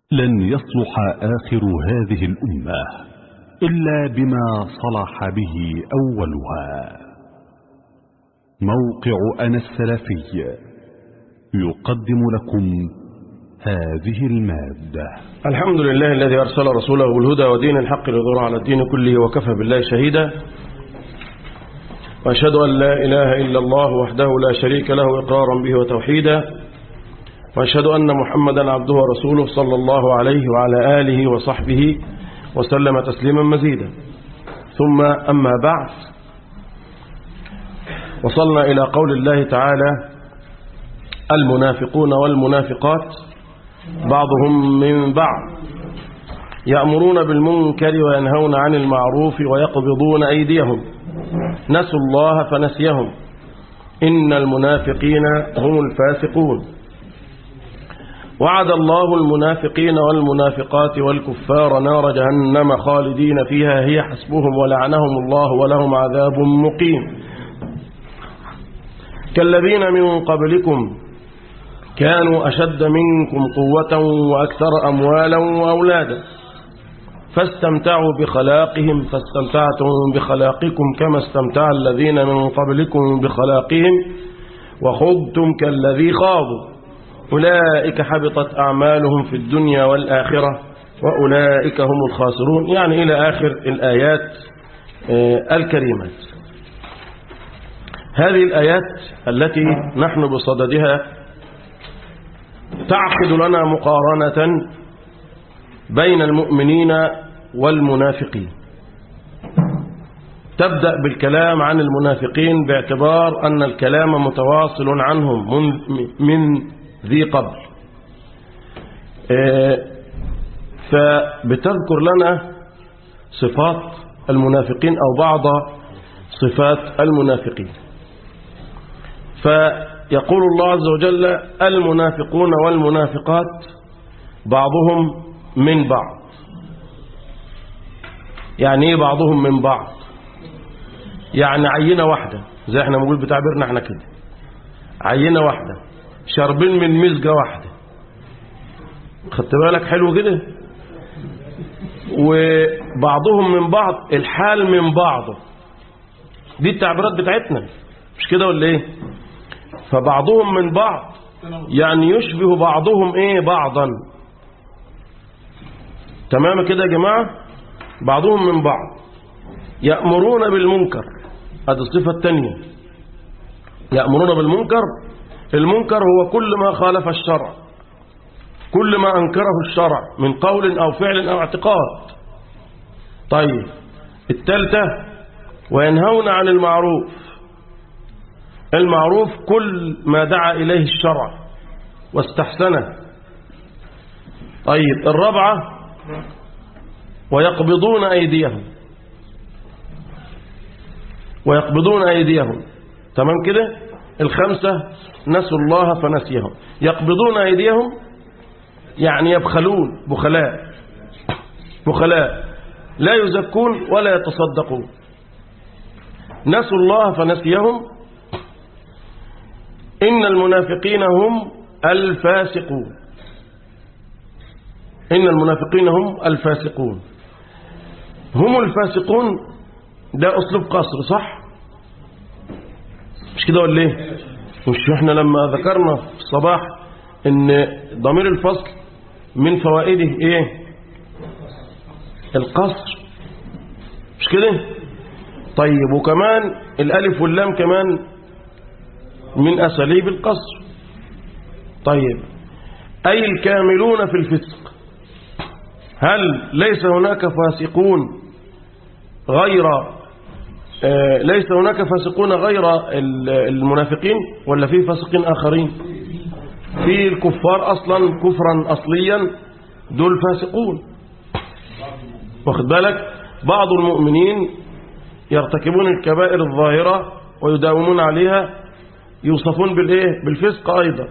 لن يصلح آخر هذه الأمة إلا بما صلح به أولها موقع أنا السلفي يقدم لكم هذه المادة الحمد لله الذي أرسل رسوله بالهدى ودين الحق ليظهره على الدين كله وكفى بالله شهيدا وأشهد أن لا إله إلا الله وحده لا شريك له إقرارا به وتوحيدا وأشهد أن محمدا عبده ورسوله صلى الله عليه وعلى آله وصحبه وسلم تسليما مزيدا ثم أما بعد وصلنا إلى قول الله تعالى المنافقون والمنافقات بعضهم من بعض يأمرون بالمنكر وينهون عن المعروف ويقبضون أيديهم نسوا الله فنسيهم إن المنافقين هم الفاسقون وعد الله المنافقين والمنافقات والكفار نار جهنم خالدين فيها هي حسبهم ولعنهم الله ولهم عذاب مقيم كالذين من قبلكم كانوا أشد منكم قوة وأكثر أموالا وأولادا فاستمتعوا بخلاقهم فاستمتعتم بخلاقكم كما استمتع الذين من قبلكم بخلاقهم وخضتم كالذي خاضوا أولئك حبطت أعمالهم في الدنيا والآخرة وأولئك هم الخاسرون يعني إلى آخر الآيات الكريمات هذه الآيات التي نحن بصددها تعقد لنا مقارنة بين المؤمنين والمنافقين تبدأ بالكلام عن المنافقين باعتبار أن الكلام متواصل عنهم من ذي قبل فبتذكر لنا صفات المنافقين أو بعض صفات المنافقين فيقول الله عز وجل المنافقون والمنافقات بعضهم من بعض يعني ايه بعضهم من بعض يعني عينة واحدة زي احنا بنقول بتعبيرنا احنا كده عينة واحدة شاربين من مزجة واحدة خدت بالك حلو كده وبعضهم من بعض الحال من بعضه دي التعبيرات بتاعتنا مش كده ولا ايه فبعضهم من بعض يعني يشبه بعضهم ايه بعضا تمام كده يا جماعة بعضهم من بعض يأمرون بالمنكر هذه الصفة الثانية يأمرون بالمنكر المنكر هو كل ما خالف الشرع كل ما أنكره الشرع من قول أو فعل أو اعتقاد طيب الثالثة وينهون عن المعروف المعروف كل ما دعا إليه الشرع واستحسنه طيب الرابعة ويقبضون أيديهم ويقبضون أيديهم تمام كده الخمسة نسوا الله فنسيهم يقبضون أيديهم يعني يبخلون بخلاء بخلاء لا يزكون ولا يتصدقون نسوا الله فنسيهم إن المنافقين هم الفاسقون إن المنافقين هم الفاسقون هم الفاسقون ده أسلوب قصر صح مش كده ولا ايه مش احنا لما ذكرنا في الصباح ان ضمير الفصل من فوائده ايه القصر مش كده طيب وكمان الالف واللام كمان من اساليب القصر طيب اي الكاملون في الفسق هل ليس هناك فاسقون غير ليس هناك فاسقون غير المنافقين ولا في فاسقين آخرين في الكفار أصلا كفرا أصليا دول فاسقون واخد بالك بعض المؤمنين يرتكبون الكبائر الظاهرة ويداومون عليها يوصفون بالإيه بالفسق أيضا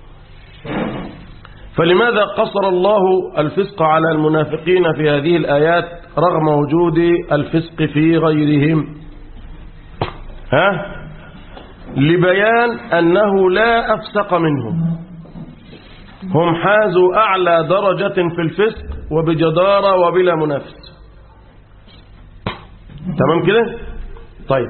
فلماذا قصر الله الفسق على المنافقين في هذه الآيات رغم وجود الفسق في غيرهم ها لبيان أنه لا أفسق منهم هم حازوا أعلى درجة في الفسق وبجدارة وبلا منافس تمام كده طيب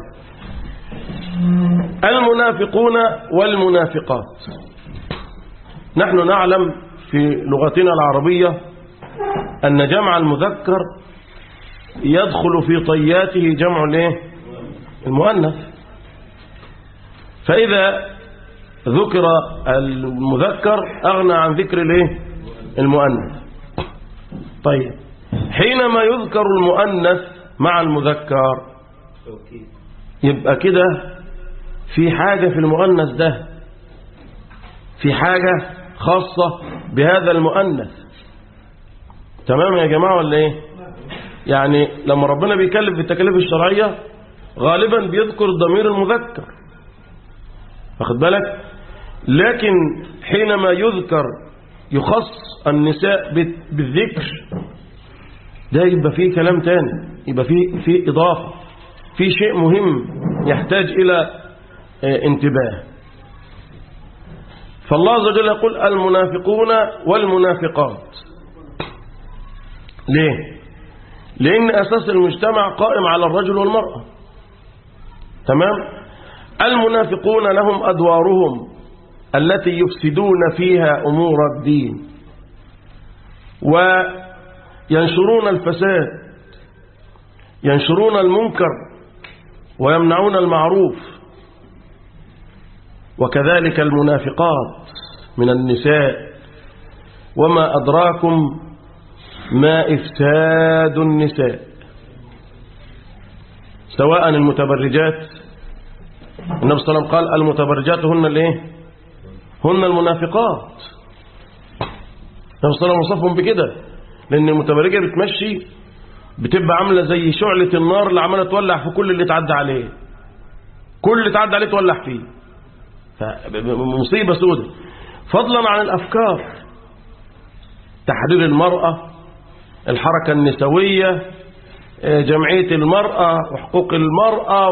المنافقون والمنافقات نحن نعلم في لغتنا العربية أن جمع المذكر يدخل في طياته جمع الايه المؤنث فإذا ذكر المذكر أغنى عن ذكر الايه المؤنث طيب حينما يذكر المؤنث مع المذكر يبقى كده في حاجة في المؤنث ده في حاجة خاصة بهذا المؤنث تمام يا جماعة ولا ايه يعني لما ربنا بيكلف بالتكاليف الشرعية غالبا بيذكر ضمير المذكر واخد بالك لكن حينما يذكر يخص النساء بالذكر ده يبقى فيه كلام تاني يبقى فيه, فيه إضافة في شيء مهم يحتاج إلى انتباه فالله عز وجل يقول المنافقون والمنافقات ليه لأن أساس المجتمع قائم على الرجل والمرأة تمام المنافقون لهم أدوارهم التي يفسدون فيها أمور الدين وينشرون الفساد ينشرون المنكر ويمنعون المعروف وكذلك المنافقات من النساء وما أدراكم ما إفساد النساء سواء المتبرجات النبي صلى الله عليه وسلم قال المتبرجات هن الايه هن المنافقات النبي صلى الله عليه وسلم وصفهم بكده لأن المتبرجة بتمشي بتبقى عاملة زي شعلة النار اللي عمالة تولع في كل اللي تعدى عليه كل اللي تعدى عليه تولع فيه مصيبة سودة فضلا عن الأفكار تحرير المرأة الحركة النسوية جمعية المرأة وحقوق المرأة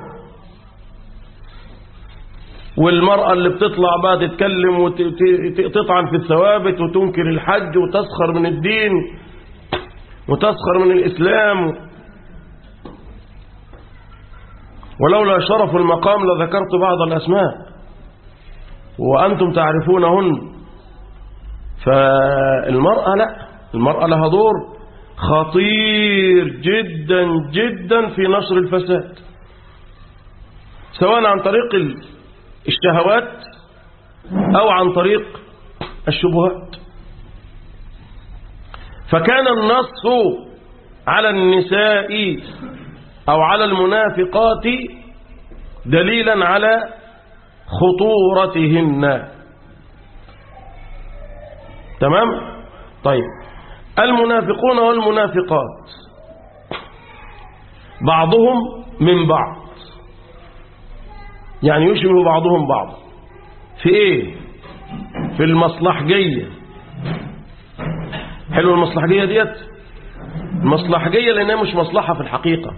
والمرأة اللي بتطلع بقى تتكلم وتطعن في الثوابت وتنكر الحج وتسخر من الدين وتسخر من الإسلام ولولا شرف المقام لذكرت بعض الأسماء وأنتم تعرفونهن فالمرأة لا المرأة لها دور خطير جدا جدا في نشر الفساد سواء عن طريق الشهوات أو عن طريق الشبهات فكان النص على النساء أو على المنافقات دليلا على خطورتهن تمام طيب المنافقون والمنافقات بعضهم من بعض يعني يشبه بعضهم بعض في ايه في المصلحجية حلو المصلحجية ديت المصلحجية لأنها مش مصلحة في الحقيقة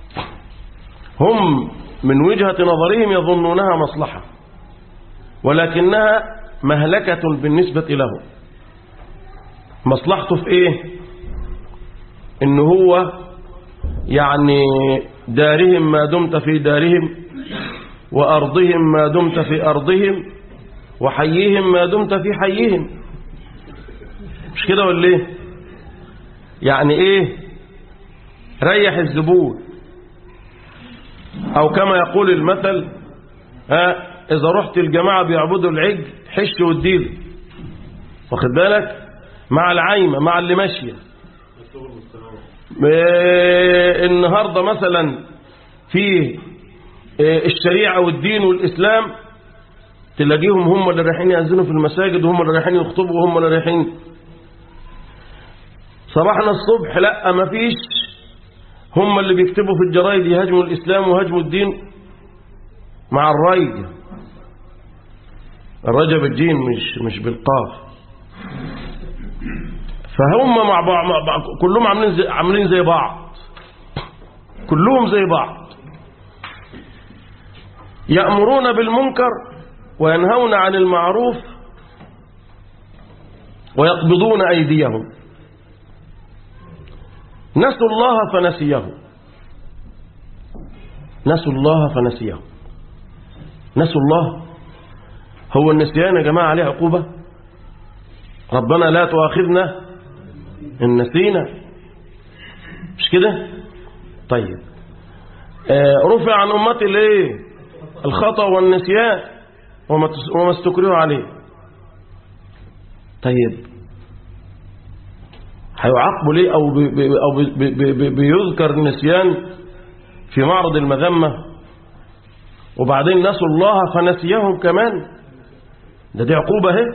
هم من وجهة نظرهم يظنونها مصلحة ولكنها مهلكة بالنسبة له مصلحته في ايه ان هو يعني دارهم ما دمت في دارهم وأرضهم ما دمت في أرضهم وحيهم ما دمت في حيهم مش كده ولا ايه يعني ايه ريح الزبون او كما يقول المثل ها اذا رحت الجماعة بيعبدوا العجل حش واديله واخد بالك مع العايمة مع اللي ماشية النهاردة مثلا في الشريعة والدين والإسلام تلاقيهم هم اللي رايحين يأذنوا في المساجد وهم اللي رايحين يخطبوا وهم اللي رايحين صباحنا الصبح لا ما فيش هم اللي بيكتبوا في الجرايد يهاجموا الإسلام ويهاجموا الدين مع الراي الرجب الجيم مش مش بالقاف فهم مع بعض كلهم عاملين زي عاملين زي بعض كلهم زي بعض يأمرون بالمنكر وينهون عن المعروف ويقبضون أيديهم نسوا الله فنسيهم نسوا الله فنسيهم نسوا الله هو النسيان يا جماعة عليه عقوبة ربنا لا تؤاخذنا إن نسينا مش كده طيب آه رفع عن أمتي الايه الخطأ والنسيان وما تس- وما استكرهوا عليه طيب هيعاقبوا ليه أو, بي بي أو بي بي بي بيذكر النسيان في معرض المذمة وبعدين نسوا الله فنسيهم كمان ده دي عقوبة اهي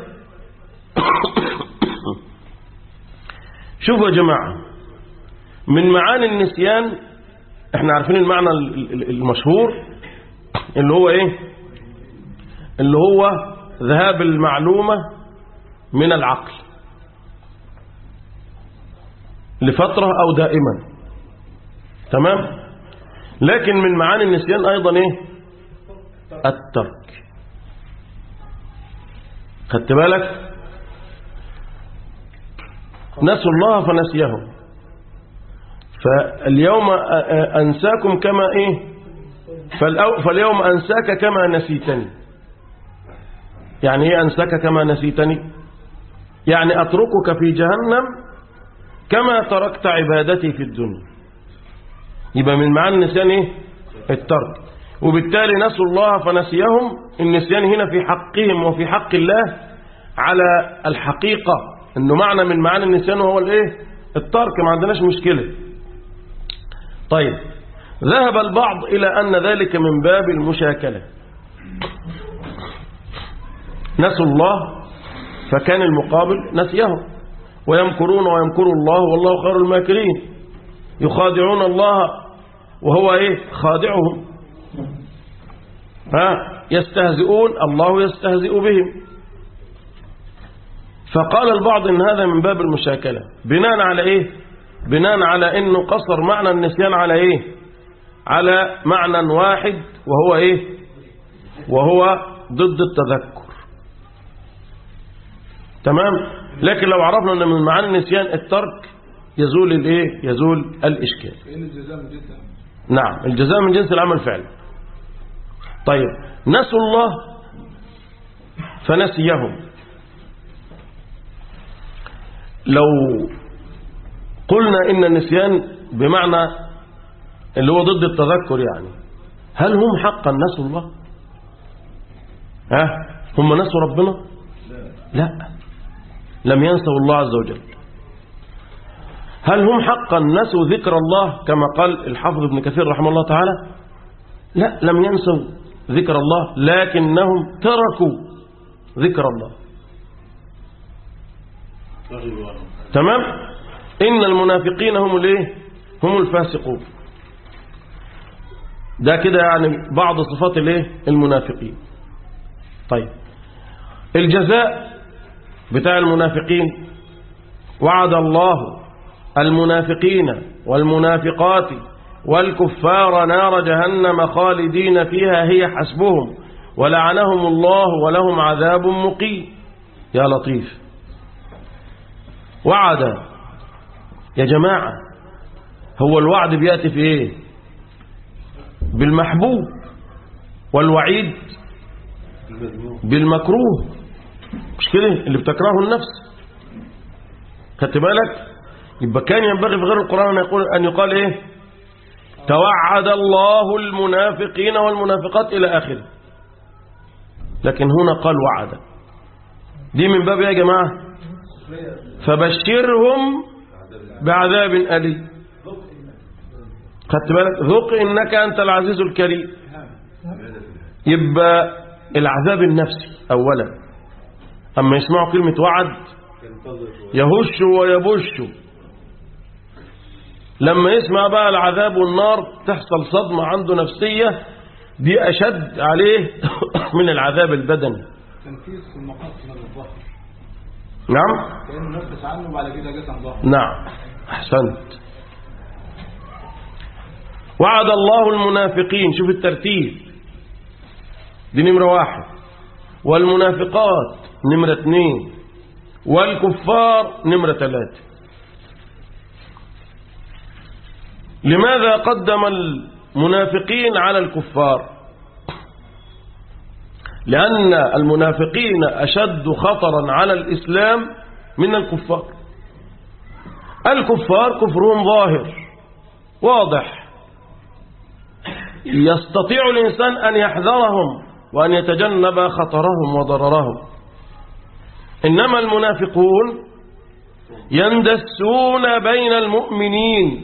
شوفوا يا جماعة من معاني النسيان احنا عارفين المعنى ال- ال- المشهور اللي هو ايه اللي هو ذهاب المعلومة من العقل لفترة او دائما تمام لكن من معاني النسيان ايضا ايه الترك خدت بالك نسوا الله فنسيهم فاليوم أ- أ- أنساكم كما إيه فالأو- فاليوم أنساك كما نسيتني يعني إيه أنساك كما نسيتني يعني أتركك في جهنم كما تركت عبادتي في الدنيا يبقى من معاني النسيان إيه الترك وبالتالي نسوا الله فنسيهم النسيان هنا في حقهم وفي حق الله على الحقيقة انه معنى من معاني النسيان وهو الايه الترك ما عندناش مشكلة طيب ذهب البعض إلى أن ذلك من باب المشاكلة نسوا الله فكان المقابل نسيهم ويمكرون ويمكر الله والله خير الماكرين يخادعون الله وهو ايه خادعهم ها يستهزئون الله يستهزئ بهم فقال البعض ان هذا من باب المشاكلة بناء على ايه بناء على انه قصر معنى النسيان على ايه على معنى واحد وهو ايه وهو ضد التذكر تمام لكن لو عرفنا ان من معاني النسيان الترك يزول الايه يزول الاشكال كأن الجزاء من جنس نعم الجزاء من جنس العمل فعلا طيب نسوا الله فنسيهم لو قلنا إن النسيان بمعنى اللي هو ضد التذكر يعني هل هم حقا نسوا الله ها هم نسوا ربنا لا لم ينسوا الله عز وجل هل هم حقا نسوا ذكر الله كما قال الحافظ ابن كثير رحمه الله تعالى لا لم ينسوا ذكر الله لكنهم تركوا ذكر الله تمام إن المنافقين هم الايه هم الفاسقون ده كده يعني بعض صفات الايه المنافقين طيب الجزاء بتاع المنافقين وعد الله المنافقين والمنافقات والكفار نار جهنم خالدين فيها هي حسبهم ولعنهم الله ولهم عذاب مقيم يا لطيف وعد يا جماعة هو الوعد بيأتي في ايه بالمحبوب والوعيد بالمكروه مش كده اللي بتكرهه النفس خدت بالك يبقى كان ينبغي في غير القرآن أن يقول, أن يقال إيه توعد الله المنافقين والمنافقات إلى آخره لكن هنا قال وعد دي من باب إيه يا جماعة فبشرهم بعذاب أليم خدت بالك ذوق إنك أنت العزيز الكريم يبقى العذاب النفسي أولا أما يسمعوا كلمة وعد يهش ويبش لما يسمع بقى العذاب والنار تحصل صدمة عنده نفسية دي أشد عليه من العذاب البدني تنفيذ المقاصد من الظهر نعم كأنه نفس عنه وبعد كده جت عن ظهره نعم أحسنت وعد الله المنافقين شوف الترتيب دي نمرة واحد والمنافقات نمرة اثنين والكفار نمرة ثلاثة لماذا قدم المنافقين على الكفار لأن المنافقين أشد خطرا على الإسلام من الكفار الكفار كفرهم ظاهر واضح يستطيع الإنسان أن يحذرهم وأن يتجنب خطرهم وضررهم إنما المنافقون يندسون بين المؤمنين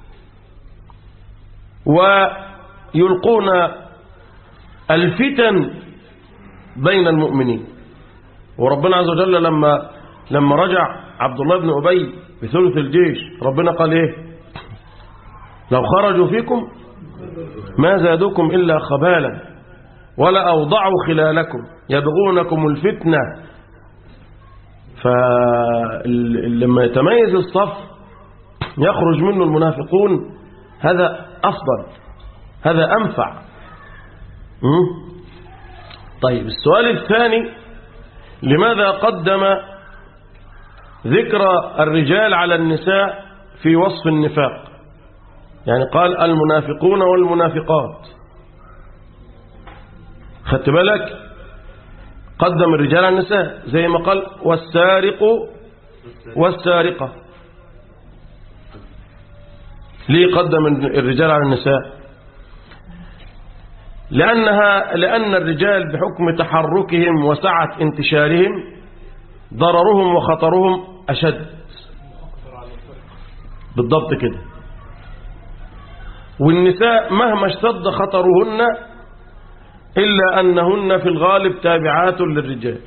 ويلقون الفتن بين المؤمنين وربنا عز وجل لما لما رجع عبد الله بن أبي بثلث الجيش ربنا قال إيه لو خرجوا فيكم ما زادوكم إلا خبالا ولا أوضعوا خلالكم يبغونكم الفتنة فلما يتميز الصف يخرج منه المنافقون هذا أفضل هذا أنفع م? طيب السؤال الثاني لماذا قدم ذكر الرجال على النساء في وصف النفاق يعني قال المنافقون والمنافقات خدت بالك قدم الرجال على النساء زي ما قال والسارق والسارقة ليه قدم الرجال على النساء لأنها لأن الرجال بحكم تحركهم وسعة انتشارهم ضررهم وخطرهم أشد بالضبط كده والنساء مهما اشتد خطرهن إلا أنهن في الغالب تابعات للرجال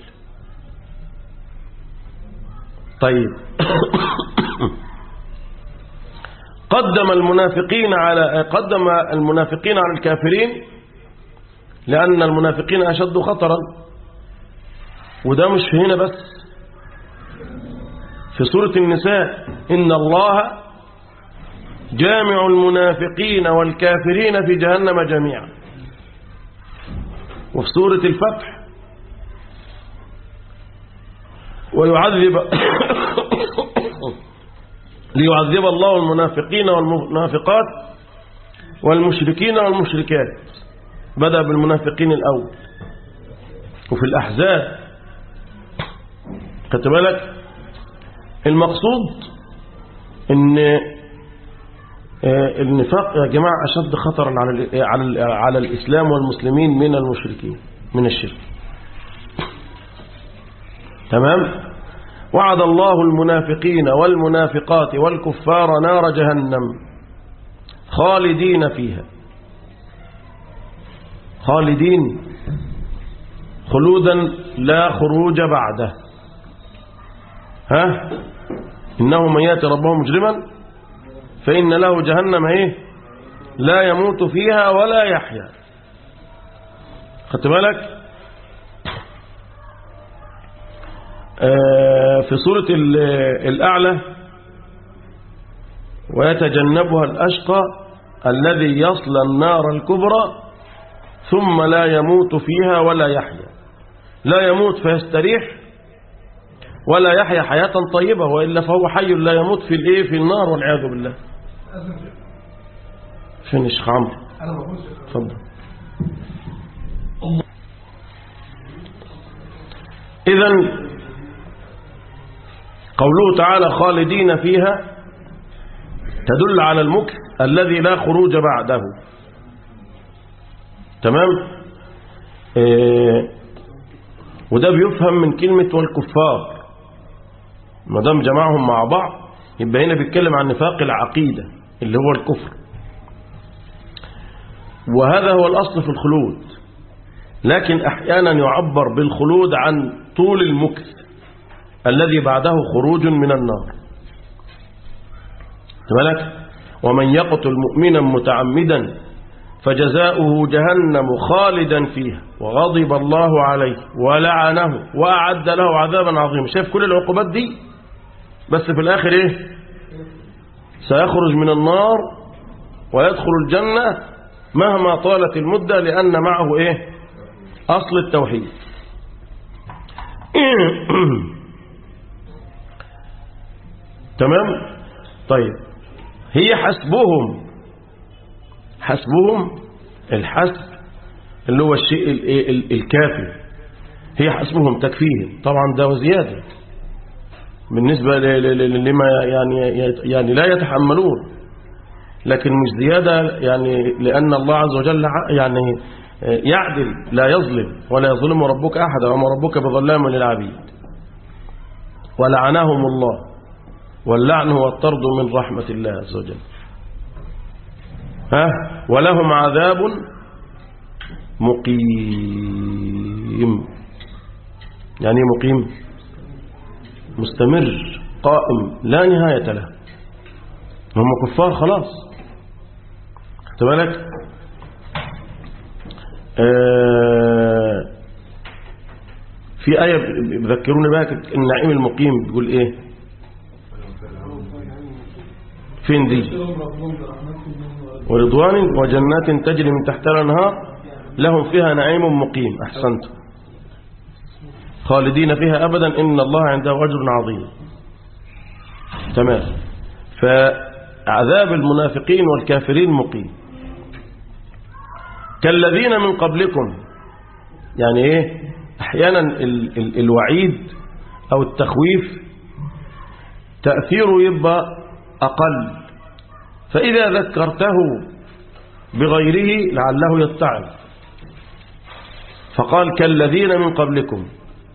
طيب قدم المنافقين على قدم المنافقين على الكافرين لأن المنافقين أشد خطرا وده مش في هنا بس في سورة النساء إن الله جامع المنافقين والكافرين في جهنم جميعا وفي سورة الفتح ويعذب ليعذب الله المنافقين والمنافقات والمشركين والمشركات بدأ بالمنافقين الأول وفي الأحزاب خدت بالك المقصود ان النفاق يا جماعة أشد خطرا على على على الإسلام والمسلمين من المشركين من الشرك تمام وعد الله المنافقين والمنافقات والكفار نار جهنم خالدين فيها خالدين خلودا لا خروج بعده ها إنه من يأتي ربه مجرما فإن له جهنم ايه لا يموت فيها ولا يحيا خدت بالك آه في سورة الأعلى ويتجنبها الأشقى الذي يصلى النار الكبرى ثم لا يموت فيها ولا يحيا لا يموت فيستريح ولا يحيا حياة طيبة وإلا فهو حي لا يموت في الإيه في النار والعياذ بالله فين الشيخ عمرو اتفضل إذا قوله تعالى خالدين فيها تدل على المكث الذي لا خروج بعده تمام إيه وده بيفهم من كلمة والكفار ما دام جمعهم مع بعض يبقى هنا بيتكلم عن نفاق العقيدة اللي هو الكفر وهذا هو الأصل في الخلود لكن أحيانا يعبر بالخلود عن طول المكث الذي بعده خروج من النار تملك ومن يقتل مؤمنا متعمدا فجزاؤه جهنم خالدا فيها وغضب الله عليه ولعنه وأعد له عذابا عظيما شايف كل العقوبات دي بس في الآخر إيه سيخرج من النار ويدخل الجنة مهما طالت المدة لأن معه إيه أصل التوحيد تمام طيب هي حسبهم حسبهم الحسب اللي هو الشيء ال- ال- الكافي هي حسبهم تكفيهم طبعا ده وزيادة بالنسبة ل- ل- ل- لما يعني يعني لا يتحملون لكن مش زيادة يعني لأن الله عز وجل ع- يعني يعدل لا يظلم ولا يظلم ربك أحدا وما ربك بظلام للعبيد ولعنهم الله واللعن هو الطرد من رحمة الله عز وجل ها ولهم عذاب مقيم يعني إيه مقيم مستمر قائم لا نهاية له هم كفار خلاص خدت بالك آه في آية بذكروني بها النعيم المقيم بيقول إيه فين دي ورضوان وجنات تجري من تحتها الانهار لهم فيها نعيم مقيم أحسنت خالدين فيها أبدا إن الله عنده أجر عظيم تمام فعذاب المنافقين والكافرين مقيم كالذين من قبلكم يعني ايه احيانا ال ال الوعيد او التخويف تأثيره يبقى اقل فاذا ذكرته بغيره لعله يتعظ فقال كالذين من قبلكم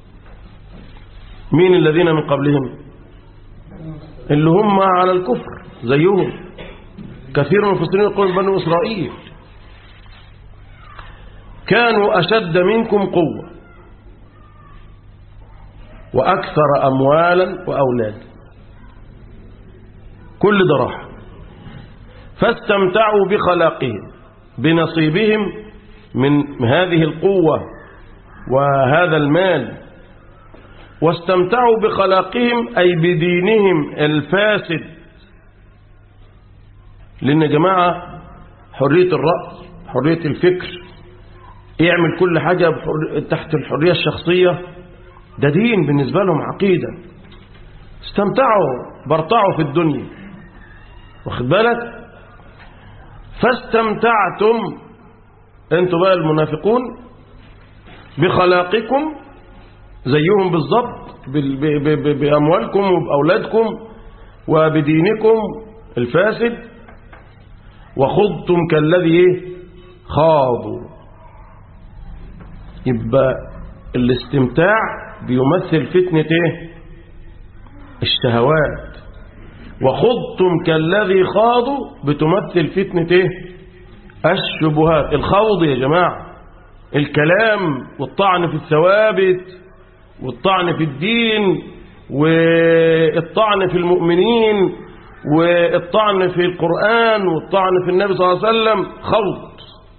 مين الذين من قبلهم اللي هم على الكفر زيهم كثير من المفسرين يقول بنو إسرائيل كانوا أشد منكم قوة وأكثر أموالا وأولادا كل ده راح فاستمتعوا بخلاقهم بنصيبهم من هذه القوة وهذا المال واستمتعوا بخلاقهم أي بدينهم الفاسد لأن يا جماعة حرية الرأي حرية الفكر يعمل كل حاجة بحر... تحت الحرية الشخصية ده دين بالنسبة لهم عقيدة استمتعوا برطعوا في الدنيا واخد بالك فاستمتعتم انتوا بقى المنافقون بخلاقكم زيهم بالضبط بال- ب- ب- بأموالكم وبأولادكم وبدينكم الفاسد وخضتم كالذي إيه؟ خاضوا يبقى الاستمتاع بيمثل فتنة ايه الشهوات وخضتم كالذي خاضوا بتمثل فتنة ايه الشبهات الخوض يا جماعة الكلام والطعن في الثوابت والطعن في الدين والطعن في المؤمنين والطعن في القرآن والطعن في النبي صلى الله عليه وسلم خوض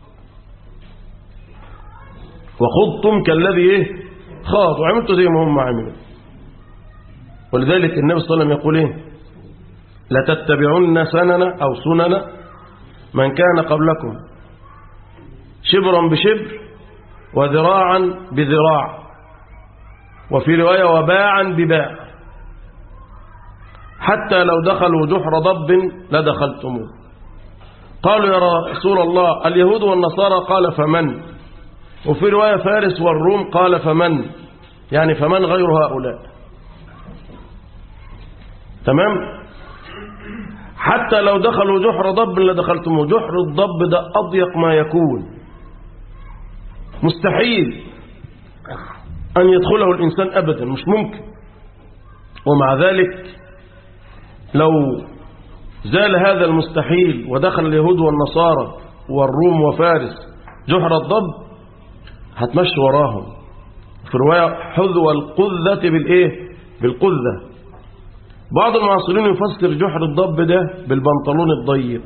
وخضتم كالذي ايه خاض وعملتوا زي ما هم عملوا ولذلك النبي صلى الله عليه وسلم يقول ايه لتتبعن سنن او سنن من كان قبلكم شبرا بشبر وذراعا بذراع وفي رواية وباعا بباع حتى لو دخلوا جحر ضب لدخلتموه قالوا يا رسول الله اليهود والنصارى قال فمن وفي رواية فارس والروم قال فمن يعني فمن غير هؤلاء تمام حتى لو دخلوا جحر ضب لدخلتموه جحر الضب ده أضيق ما يكون مستحيل أن يدخله الإنسان أبدا مش ممكن ومع ذلك لو زال هذا المستحيل ودخل اليهود والنصارى والروم وفارس جحر الضب هتمشي وراهم في رواية حذو القذة بالإيه بالقذة بعض المعاصرين يفسر جحر الضب ده بالبنطلون الضيق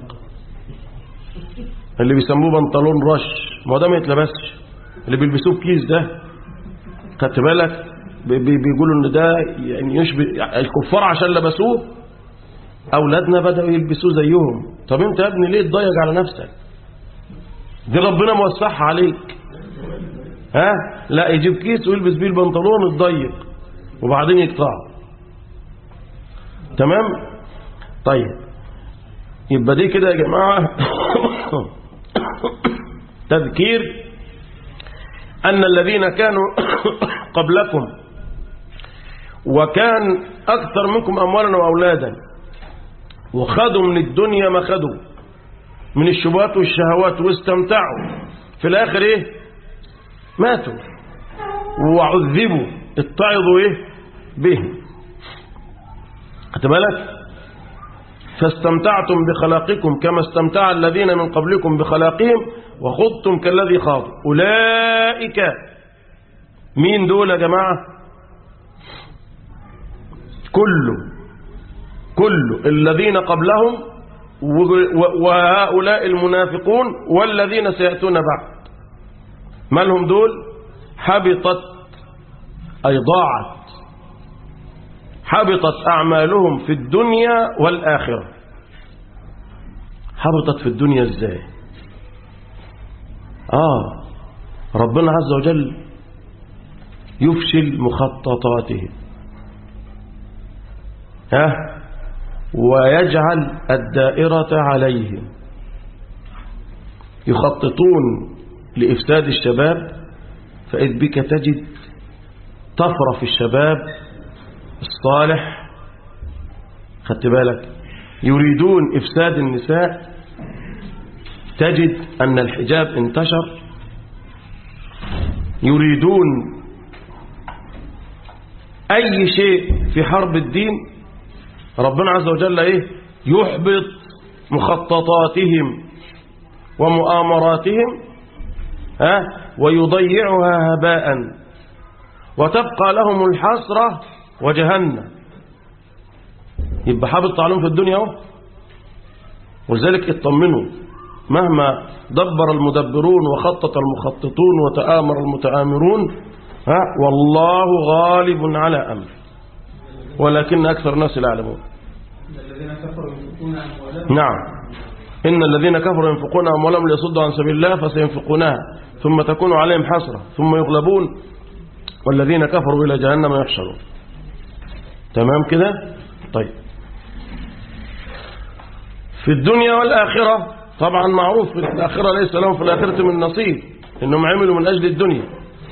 اللي بيسموه بنطلون رش ما هو ده ما يتلبسش اللي بيلبسوه كيس ده خدت بالك بي- بي- بيقولوا ان ده يعني يشبه الكفار عشان لبسوه اولادنا بداوا يلبسوه زيهم طب انت يا ابني ليه تضيق على نفسك دي ربنا موسعها عليك ها لا يجيب كيس ويلبس بيه البنطلون الضيق وبعدين يقطعه تمام طيب يبقى دي كده يا جماعة تذكير أن الذين كانوا قبلكم وكان أكثر منكم أموالا وأولادا وخدوا من الدنيا ما خدوا من الشبهات والشهوات واستمتعوا في الآخر إيه ماتوا وعذبوا اتعظوا إيه به خدت بالك فاستمتعتم بخلاقكم كما استمتع الذين من قبلكم بخلاقهم وخضتم كالذي خاضوا أولئك مين دول يا جماعة كل كل الذين قبلهم وهؤلاء المنافقون والذين سيأتون بعد ما لهم دول حبطت أي ضاعت حبطت أعمالهم في الدنيا والآخرة حبطت في الدنيا ازاي آه ربنا عز وجل يفشل مخططاتهم ها ويجعل الدائرة عليهم يخططون لإفساد الشباب فإذ بك تجد طفرة في الشباب الصالح خدت بالك يريدون إفساد النساء تجد أن الحجاب انتشر يريدون أي شيء في حرب الدين ربنا عز وجل إيه يحبط مخططاتهم ومؤامراتهم ها ويضيعها هباء وتبقى لهم الحسرة وجهنم يبقى حابط عليهم في الدنيا اهو ولذلك اطمنوا مهما دبر المدبرون وخطط المخططون وتآمر المتآمرون ها والله غالب على أمره ولكن أكثر الناس لا يعلمون الذين كفروا ينفقون أموالهم نعم إن الذين كفروا ينفقون أموالهم ليصدوا عن سبيل الله فسينفقونها ثم تكون عليهم حسرة ثم يغلبون والذين كفروا إلى جهنم يحشرون تمام كده طيب في الدنيا والآخرة طبعا معروف في الآخرة ليس لهم في الآخرة من نصيب إنهم عملوا من أجل الدنيا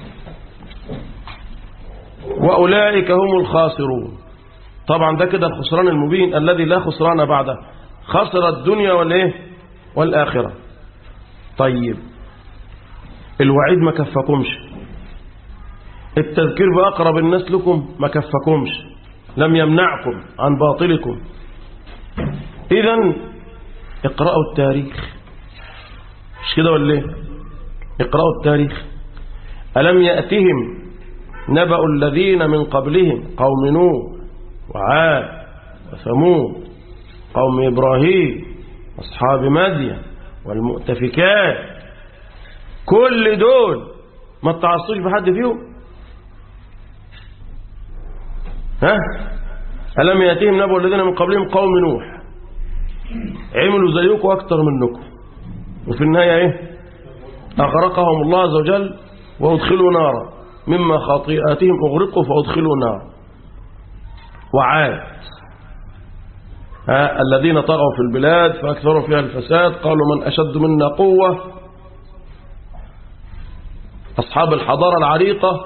وأولئك هم الخاسرون طبعا ده كده الخسران المبين الذي لا خسران بعده خسر الدنيا والإيه والآخرة طيب الوعيد ما كفكمش التذكير بأقرب الناس لكم ما كفكمش لم يمنعكم عن باطلكم إذا اقرأوا التاريخ مش كده ولا ايه اقرأوا التاريخ ألم يأتهم نبأ الذين من قبلهم قوم نوح وعاد وثمود قوم إبراهيم أصحاب مدين والمؤتفكات كل دول ما تعصوش بحد فيهم ها ألم يأتيهم نبأ الذين من قبلهم قوم نوح عملوا زيكم أكتر منكم وفي النهاية إيه أغرقهم الله عز وجل وأدخلوا نارا مما خاطئاتهم أغرقوا فأدخلوا نارا وعاد ها الذين طغوا في البلاد فأكثروا فيها الفساد قالوا من أشد منا قوة أصحاب الحضارة العريقة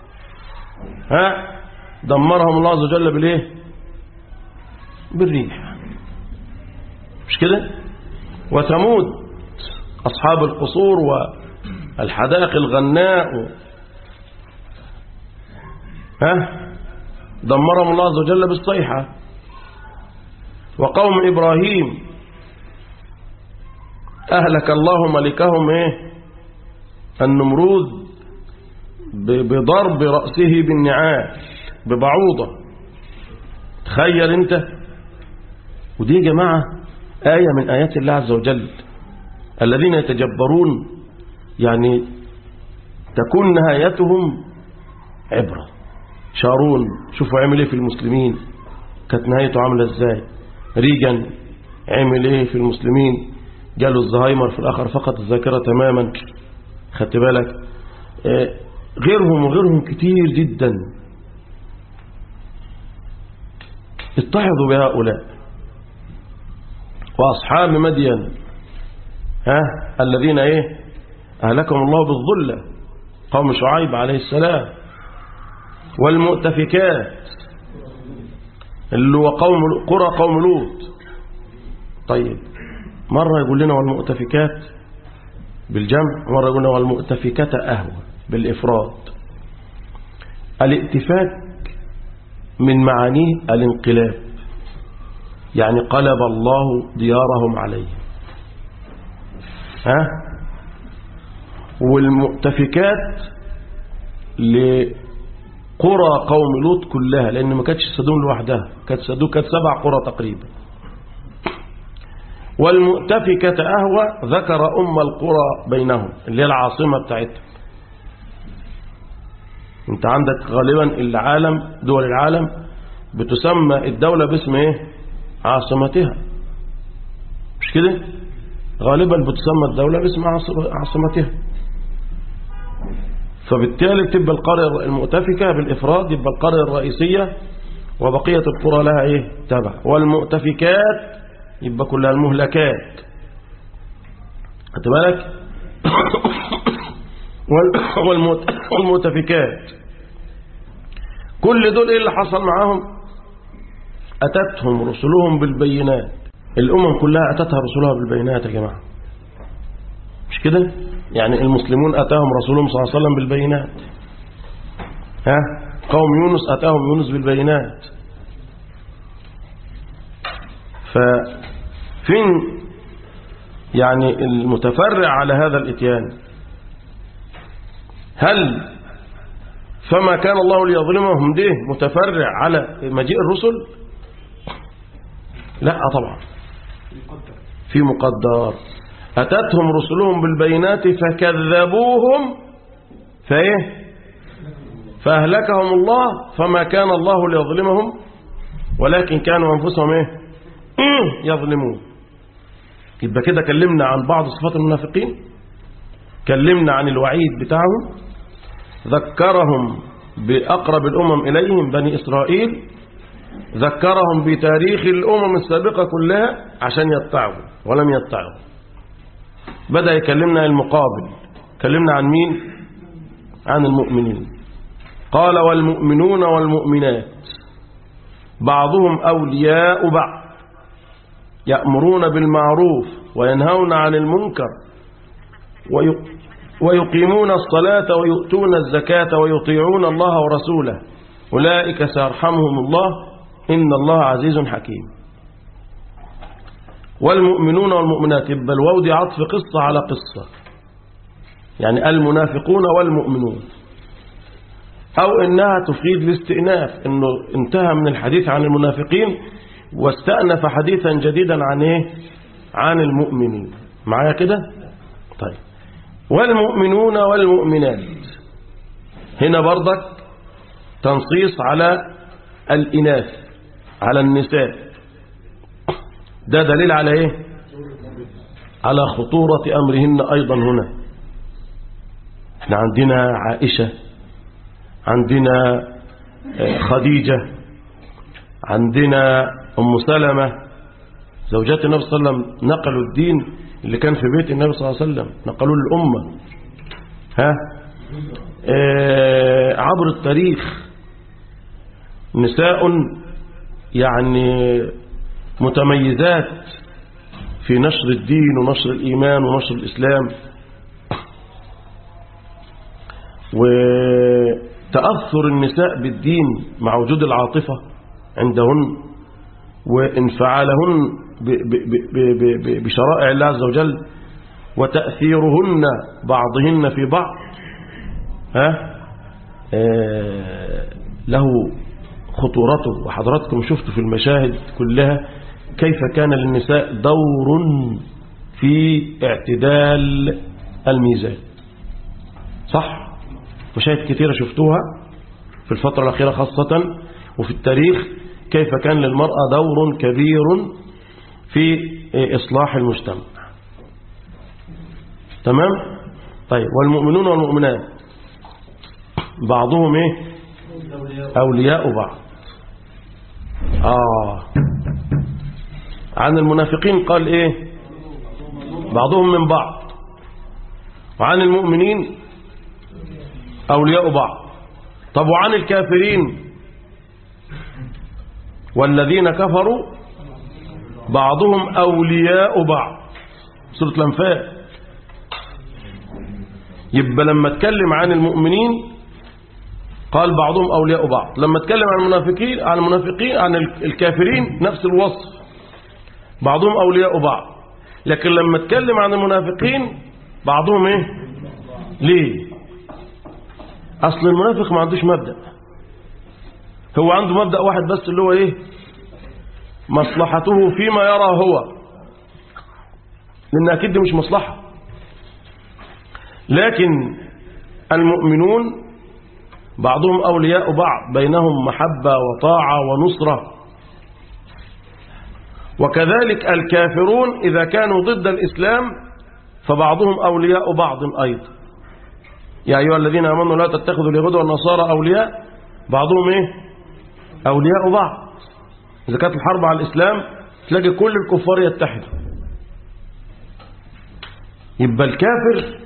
ها دمرهم الله عز وجل بالايه بالريح مش كده وثمود أصحاب القصور والحدائق الغناء ها دمرهم الله عز وجل بالصيحة وقوم إبراهيم أهلك الله ملكهم إيه النمرود بضرب رأسه بالنعال ببعوضة تخيل انت ودي يا جماعة آية من آيات الله عز وجل الذين يتجبرون يعني تكون نهايتهم عبرة شارون شوفوا عمل ايه في المسلمين كانت نهايته عاملة ازاي ريجن عمل ايه في المسلمين جاله الزهايمر في الآخر فقط الذاكرة تماما خدت بالك آه غيرهم وغيرهم كتير جدا اتحدوا بهؤلاء وأصحاب مدين ها الذين إيه أهلكهم الله بالظلة قوم شعيب عليه السلام والمؤتفكات اللي هو قوم قرى قوم لوط طيب مرة يقول لنا والمؤتفكات بالجمع مرة يقول لنا والمؤتفكات أهوى بالإفراد الائتفاك من معانيه الانقلاب يعني قلب الله ديارهم عليه ها والمؤتفكات لقرى قوم لوط كلها لأن ما كانتش سدوم لوحدها كانت سدوم كانت سبع قرى تقريبا والمؤتفكة أهوى ذكر أم القرى بينهم اللي هي العاصمة بتاعتها انت عندك غالبا العالم دول العالم بتسمى الدولة باسم ايه عاصمتها مش كده غالبا بتسمى الدولة باسم عاصمتها فبالتالي تبقى القرية المؤتفكة بالإفراد يبقى القرية الرئيسية وبقية القرى لها ايه تبع والمؤتفكات يبقى كلها المهلكات خدت بالك والمؤتفكات كل دول ايه اللي حصل معاهم اتتهم رسلهم بالبينات الامم كلها اتتها رسلها بالبينات يا جماعه مش كده يعني المسلمون اتاهم رسولهم صلى الله عليه وسلم بالبينات ها قوم يونس اتاهم يونس بالبينات ففين يعني المتفرع على هذا الاتيان هل فما كان الله ليظلمهم ده متفرع على مجيء الرسل لا طبعا في مقدر أتتهم رسلهم بالبينات فكذبوهم فإيه فأهلكهم الله فما كان الله ليظلمهم ولكن كانوا أنفسهم إيه يظلمون يبقى كده كلمنا عن بعض صفات المنافقين كلمنا عن الوعيد بتاعهم ذكرهم بأقرب الأمم إليهم بني إسرائيل ذكرهم بتاريخ الأمم السابقة كلها عشان يطعوا ولم يطعوا بدأ يكلمنا المقابل كلمنا عن مين عن المؤمنين قال والمؤمنون والمؤمنات بعضهم أولياء بعض يأمرون بالمعروف وينهون عن المنكر ويقيمون الصلاة ويؤتون الزكاة ويطيعون الله ورسوله أولئك سيرحمهم الله إن الله عزيز حكيم والمؤمنون والمؤمنات يبقى الواو دي عطف قصة على قصة يعني المنافقون والمؤمنون أو إنها تفيد الاستئناف إنه انتهى من الحديث عن المنافقين واستأنف حديثا جديدا عن إيه عن المؤمنين معايا كده طيب والمؤمنون والمؤمنات هنا برضك تنصيص على الإناث على النساء ده دليل على إيه على خطورة أمرهن أيضا هنا احنا عندنا عائشة عندنا خديجة عندنا أم سلمة زوجات النبي صلى الله عليه وسلم نقلوا الدين اللي كان في بيت النبي صلى الله عليه وسلم نقلوه للأمة ها آه عبر التاريخ نساء يعني متميزات في نشر الدين ونشر الإيمان ونشر الإسلام وتأثر النساء بالدين مع وجود العاطفة عندهن وانفعالهن بشرائع الله عز وجل وتأثيرهن بعضهن في بعض ها آه له خطورته وحضراتكم شفتوا في المشاهد كلها كيف كان للنساء دور في اعتدال الميزان صح مشاهد كثيرة شفتوها في الفترة الأخيرة خاصة وفي التاريخ كيف كان للمرأة دور كبير في إصلاح المجتمع تمام طيب والمؤمنون والمؤمنات بعضهم ايه أولياء بعض آه عن المنافقين قال إيه بعضهم من بعض وعن المؤمنين أولياء بعض طب وعن الكافرين والذين كفروا بعضهم أولياء بعض سورة الأنفال يبقى لما اتكلم عن المؤمنين قال بعضهم أولياء بعض لما اتكلم عن المنافقين عن المنافقين عن الكافرين نفس الوصف بعضهم أولياء بعض لكن لما اتكلم عن المنافقين بعضهم ايه ليه اصل المنافق ما عندوش مبدأ هو عنده مبدأ واحد بس اللي هو ايه مصلحته فيما يرى هو لان اكيد دي مش مصلحة لكن المؤمنون بعضهم أولياء بعض بينهم محبة وطاعة ونصرة وكذلك الكافرون إذا كانوا ضد الإسلام فبعضهم أولياء بعض أيضا يا أيها الذين آمنوا لا تتخذوا اليهود والنصارى أولياء بعضهم إيه أولياء بعض إذا كانت الحرب على الإسلام تلاقي كل الكفار يتحدوا يبقى الكافر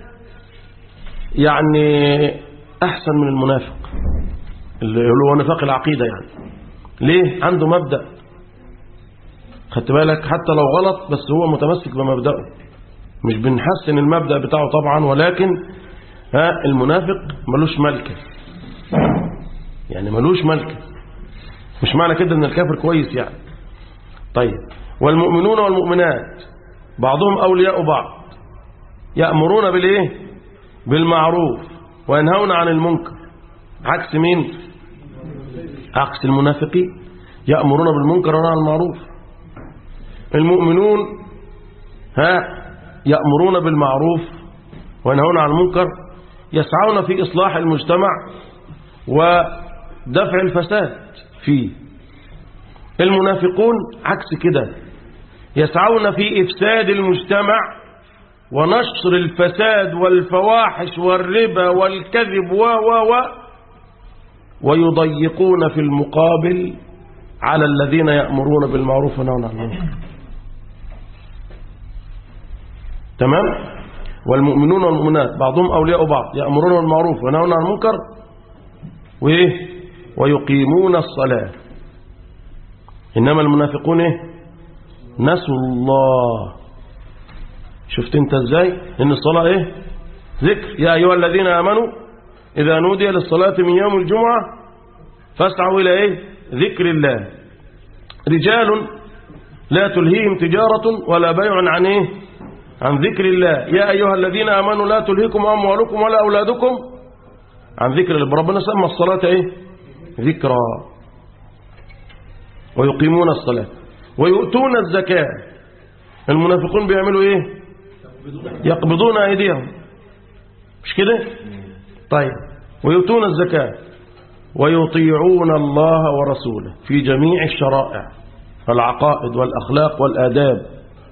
يعني أحسن من المنافق اللي هو نفاق العقيدة يعني ليه عنده مبدأ خدت بالك حتى لو غلط بس هو متمسك بمبدأه مش بنحسن المبدأ بتاعه طبعا ولكن ها المنافق ملوش ملكة يعني ملوش ملكة مش معنى كده ان الكافر كويس يعني طيب والمؤمنون والمؤمنات بعضهم أولياء بعض يأمرون بالإيه بالمعروف وينهون عن المنكر عكس مين عكس المنافقين يأمرون بالمنكر وينهون عن المعروف المؤمنون ها يأمرون بالمعروف وينهون عن المنكر يسعون في إصلاح المجتمع ودفع الفساد فيه المنافقون عكس كده يسعون في إفساد المجتمع ونشر الفساد والفواحش والربا والكذب و و و ويضيقون في المقابل على الذين يأمرون بالمعروف ونهون عن المنكر تمام والمؤمنون والمؤمنات بعضهم أولياء بعض يأمرون بالمعروف وينهون عن المنكر وإيه ويقيمون الصلاة إنما المنافقون إيه نسوا الله شفت انت ازاي ان الصلاة ايه ذكر يا ايها الذين امنوا اذا نودي للصلاة من يوم الجمعة فاسعوا الى ايه ذكر الله رجال لا تلهيهم تجارة ولا بيع عن ايه عن ذكر الله يا ايها الذين امنوا لا تلهيكم اموالكم ولا اولادكم عن ذكر الله ربنا سمى الصلاة ايه ذكرى ويقيمون الصلاة ويؤتون الزكاة المنافقون بيعملوا ايه يقبضون أيديهم مش كده طيب ويؤتون الزكاة ويطيعون الله ورسوله في جميع الشرائع العقائد والأخلاق والآداب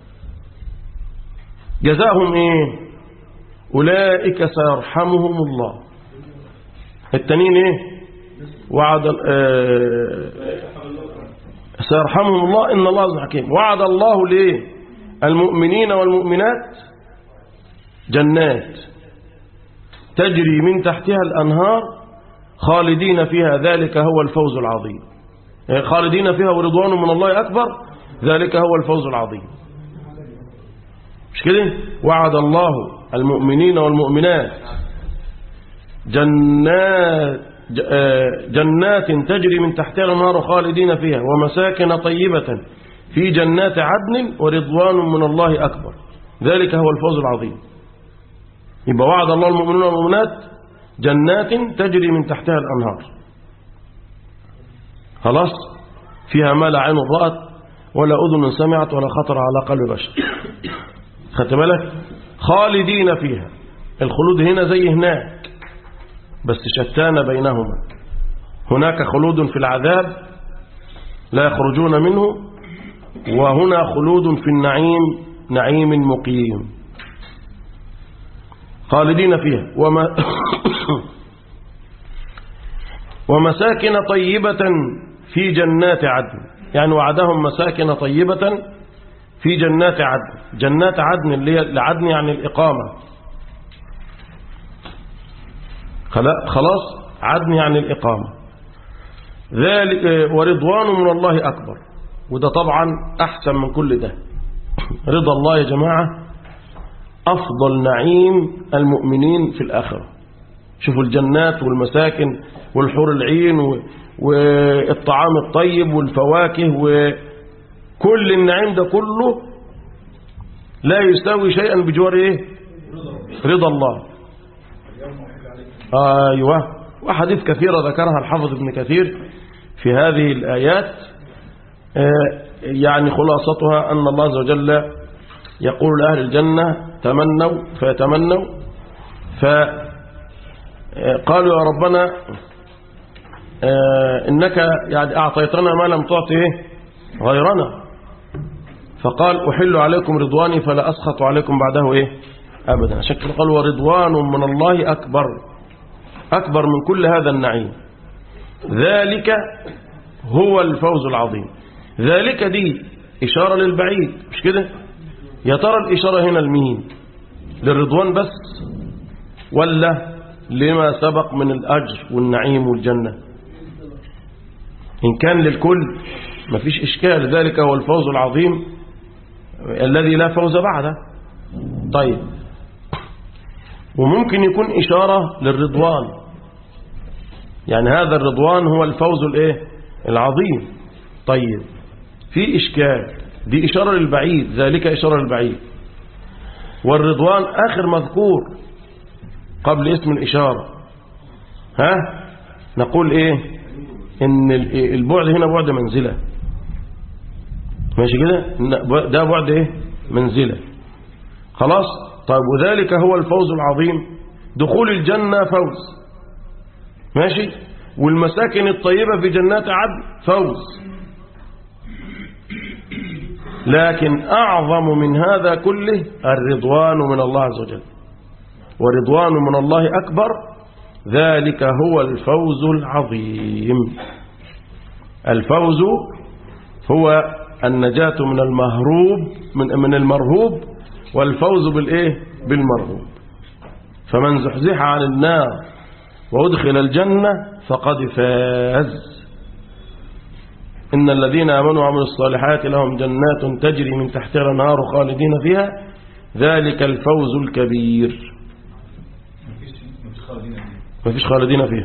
جزاهم إيه أولئك سيرحمهم الله التانيين إيه وعد آه سيرحمهم الله إن الله عز حكيم وعد الله ليه المؤمنين والمؤمنات جنات تجري من تحتها الأنهار خالدين فيها ذلك هو الفوز العظيم خالدين فيها ورضوان من الله أكبر ذلك هو الفوز العظيم مش كده وعد الله المؤمنين والمؤمنات جنات جنات تجري من تحتها الأنهار خالدين فيها ومساكن طيبة في جنات عدن ورضوان من الله أكبر ذلك هو الفوز العظيم يبقى وعد الله المؤمنون والمؤمنات جنات تجري من تحتها الأنهار خلاص فيها ما لا عين رأت ولا أذن سمعت ولا خطر على قلب بشر خدت بالك خالدين فيها الخلود هنا زي هناك بس شتان بينهما هناك خلود في العذاب لا يخرجون منه وهنا خلود في النعيم نعيم مقيم خالدين فيها وما ومساكن طيبة في جنات عدن يعني وعدهم مساكن طيبة في جنات عدن جنات عدن اللي هي العدن يعني الإقامة خلا- خلاص عدن يعني الإقامة ذلك ورضوان من الله أكبر وده طبعا أحسن من كل ده رضا الله يا جماعة أفضل نعيم المؤمنين في الآخرة شوفوا الجنات والمساكن والحور العين و- والطعام الطيب والفواكه وكل النعيم ده كله لا يساوي شيئا بجوار ايه رضا الله ايوه وحديث كثيرة ذكرها الحافظ ابن كثير في هذه الآيات آه، يعني خلاصتها أن الله عز وجل يقول لأهل الجنة تمنوا فيتمنوا فقالوا يا ربنا آه، إنك يعني أعطيتنا ما لم تعطي إيه؟ غيرنا فقال أحل عليكم رضواني فلا أسخط عليكم بعده إيه أبدا عشان كده قال ورضوان من الله أكبر أكبر من كل هذا النعيم ذلك هو الفوز العظيم ذلك دي إشارة للبعيد مش كده يا ترى الإشارة هنا لمين للرضوان بس ولا لما سبق من الأجر والنعيم والجنة إن كان للكل مفيش إشكال ذلك هو الفوز العظيم الذي لا فوز بعده طيب وممكن يكون إشارة للرضوان يعني هذا الرضوان هو الفوز الايه العظيم طيب في إشكال دي إشارة للبعيد ذلك إشارة للبعيد والرضوان آخر مذكور قبل اسم الإشارة ها نقول إيه إن البعد هنا بعد منزلة ماشي كده إن ده بعد إيه منزلة خلاص طيب وذلك هو الفوز العظيم دخول الجنة فوز ماشي والمساكن الطيبة في جنات عدن فوز لكن أعظم من هذا كله الرضوان من الله عز وجل ورضوان من الله أكبر ذلك هو الفوز العظيم الفوز هو النجاة من المهروب من من المرهوب والفوز بالإيه بالمرهوب فمن زحزح عن النار وأدخل الجنة فقد فاز إن الذين آمنوا وعملوا الصالحات لهم جنات تجري من تحتها الأنهار خالدين فيها ذلك الفوز الكبير ما فيش خالدين فيها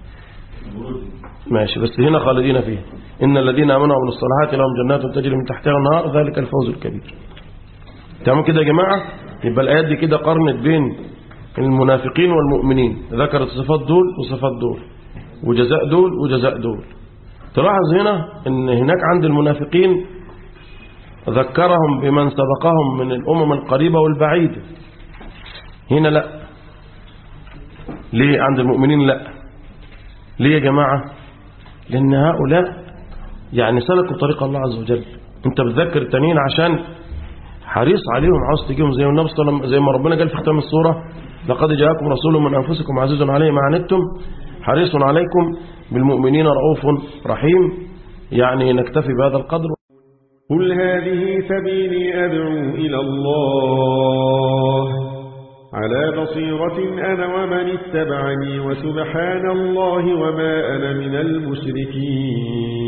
ماشي بس هنا خالدين فيها إن الذين آمنوا وعملوا الصالحات لهم جنات تجري من تحتها الأنهار ذلك الفوز الكبير تمام كده يا جماعة يبقى الآيات دي كده قرنت بين المنافقين والمؤمنين ذكرت صفات دول وصفات دول وجزاء دول وجزاء دول تلاحظ هنا ان هناك عند المنافقين ذكرهم بمن سبقهم من الأمم القريبة والبعيدة هنا لا ليه عند المؤمنين لا ليه يا جماعة لأن هؤلاء يعني سلكوا طريق الله عز وجل انت بتذكر التانيين عشان حريص عليهم عاوز تجيهم زي النبي صلى الله عليه وسلم زي ما ربنا قال في ختام السورة لقد جاءكم رسول من أنفسكم عزيز عليه ما عنتم حريص عليكم بالمؤمنين رؤوف رحيم يعني نكتفي بهذا القدر قل هذه سبيلي أدعو إلى الله على بصيرة أنا ومن اتبعني وسبحان الله وما أنا من المشركين